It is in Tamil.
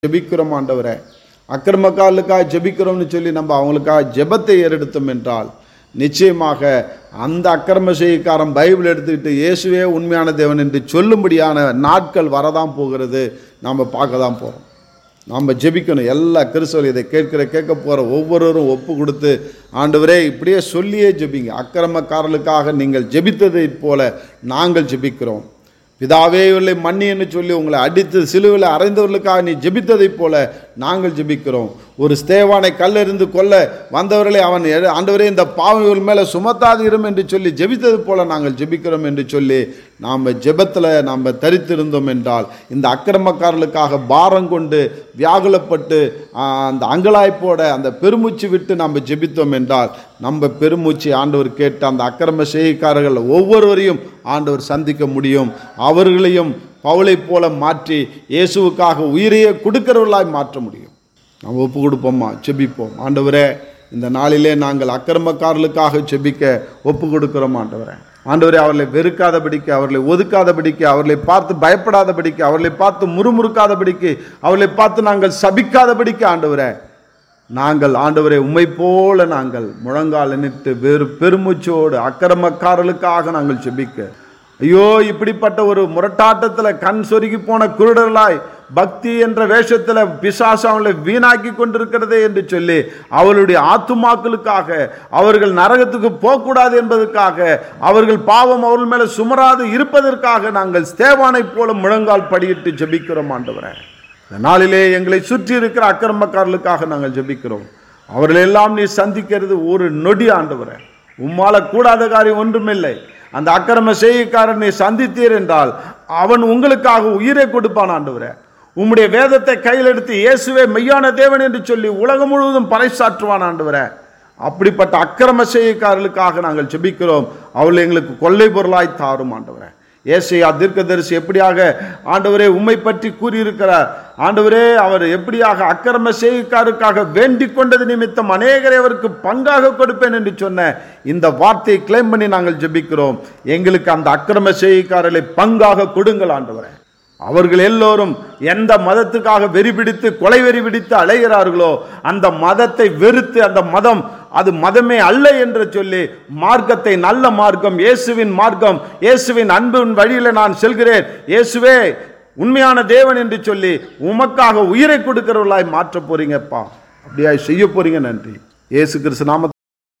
ஜெபிக்கிறோம் ஆண்டவரே அக்கிரமக்காரர்களுக்காக ஜெபிக்கிறோம்னு சொல்லி நம்ம அவங்களுக்காக ஜெபத்தை ஏறெடுத்தோம் என்றால் நிச்சயமாக அந்த அக்கிரம செய்யக்காரன் பைபிள் எடுத்துக்கிட்டு இயேசுவே உண்மையான தேவன் என்று சொல்லும்படியான நாட்கள் வரதான் போகிறது நாம் பார்க்க தான் போகிறோம் நாம் ஜெபிக்கணும் எல்லா கிறிஸ்தவர்கள் இதை கேட்கிற கேட்க போகிற ஒவ்வொருவரும் ஒப்பு கொடுத்து ஆண்டவரே இப்படியே சொல்லியே ஜெபிங்க அக்கிரமக்காரர்களுக்காக நீங்கள் ஜெபித்ததைப் போல நாங்கள் ஜெபிக்கிறோம் பிதாவே இவர்களை மன்னி என்று சொல்லி உங்களை அடித்து சிலுவில் அறைந்தவர்களுக்காக நீ ஜெபித்ததைப் போல நாங்கள் ஜெபிக்கிறோம் ஒரு ஸ்தேவானை கல்லெறிந்து கொல்ல வந்தவர்களை அவன் எ- ஆண்டவரே இந்த பாவங்கள் மேலே சுமத்தாது இரும் என்று சொல்லி ஜெபித்தது போல நாங்கள் ஜெபிக்கிறோம் என்று சொல்லி நாம் ஜெபத்தில் நாம் தரித்திருந்தோம் என்றால் இந்த அக்கிரமக்காரர்களுக்காக பாரம் கொண்டு வியாகுலப்பட்டு ஆ, அந்த அங்கலாய்ப்போட அந்த பெருமூச்சு விட்டு நாம் ஜெபித்தோம் என்றால் நம்ம பெருமூச்சு ஆண்டவர் கேட்டு அந்த அக்கிரம செய்கைக்காரர்கள் ஒவ்வொருவரையும் ஆண்டவர் சந்திக்க முடியும் அவர்களையும் பவுலைப் போல மாற்றி இயேசுவுக்காக உயிரையே கொடுக்கிறவர்களாய் மாற்ற முடியும் நாம் ஒப்பு கொடுப்போம்மா செபிப்போம் ஆண்டவரே இந்த நாளிலே நாங்கள் அக்கிரமக்காரர்களுக்காக செபிக்க ஒப்பு கொடுக்கிறோம் ஆண்டவரே ஆண்டவரே அவர்களை வெறுக்காதபடிக்கு அவர்களை ஒதுக்காதபடிக்கு அவர்களை பார்த்து பயப்படாதபடிக்கு அவர்களை பார்த்து முறுமுறுக்காதபடிக்கு அவர்களை பார்த்து நாங்கள் சபிக்காதபடிக்கு ஆண்டவரே நாங்கள் ஆண்டவரை உம்மை போல நாங்கள் முழங்கால் நின்று வேறு பெருமூச்சோடு அக்கிரமக்காரர்களுக்காக நாங்கள் செபிக்க ஐயோ இப்படிப்பட்ட ஒரு முரட்டாட்டத்தில் கண் சொருகி போன குருடர்களாய் பக்தி என்ற வேஷத்தில் பிசாசு அவங்களை வீணாக்கி கொண்டிருக்கிறதே என்று சொல்லி அவளுடைய ஆத்துமாக்களுக்காக அவர்கள் நரகத்துக்கு போகக்கூடாது என்பதற்காக அவர்கள் பாவம் அவர்கள் மேலே சுமராது இருப்பதற்காக நாங்கள் ஸ்தேவானைப் போல முழங்கால் படியிட்டு ஜெபிக்கிறோம் ஆண்டவரே இந்த நாளிலே எங்களை சுற்றி இருக்கிற அக்கிரமக்காரர்களுக்காக நாங்கள் ஜெபிக்கிறோம் அவர்களெல்லாம் நீ சந்திக்கிறது ஒரு நொடி ஆண்டவரே உம்மால கூடாத காரியம் ஒன்றுமில்லை அந்த அக்கிரம செய்கைக்காரனை சந்தித்தீர் என்றால் அவன் உங்களுக்காக உயிரை கொடுப்பான் ஆண்டவரே உம்முடைய வேதத்தை கையில் எடுத்து இயேசுவே மெய்யான தேவன் என்று சொல்லி உலகம் முழுவதும் பறைசாற்றுவான் ஆண்டவரே அப்படிப்பட்ட அக்கிரம செய்கைக்காரர்களுக்காக நாங்கள் ஜெபிக்கிறோம் அவர்கள் எங்களுக்கு கொள்ளை பொருளாய் தாரும் ஆண்டவரே ஏசையா தீர்க்கதரிசி எப்படியாக ஆண்டவரே உம்மை பற்றி கூறியிருக்கிறார் ஆண்டவரே அவர் எப்படியாக அக்கிரம செய்கைக்காருக்காக வேண்டிக் கொண்டது நிமித்தம் அநேகரை அவருக்கு பங்காக கொடுப்பேன் என்று சொன்ன இந்த வார்த்தையை கிளைம் பண்ணி நாங்கள் ஜெபிக்கிறோம் எங்களுக்கு அந்த அக்கிரம செய்கைக்காரர்களை பங்காக கொடுங்கள் ஆண்டவரே அவர்கள் எல்லோரும் எந்த மதத்துக்காக வெறி பிடித்து கொலை வெறி பிடித்து அலைகிறார்களோ அந்த மதத்தை வெறுத்து அந்த மதம் அது மதமே அல்ல என்று சொல்லி மார்க்கத்தை நல்ல மார்க்கம் இயேசுவின் மார்க்கம் இயேசுவின் அன்பின் வழியில் நான் செல்கிறேன் இயேசுவே உண்மையான தேவன் என்று சொல்லி உமக்காக உயிரை கொடுக்கிறவர்களாய் மாற்ற போறீங்கப்பா அப்படியாய் செய்ய போறீங்க நன்றி இயேசு கிறிஸ்து நாம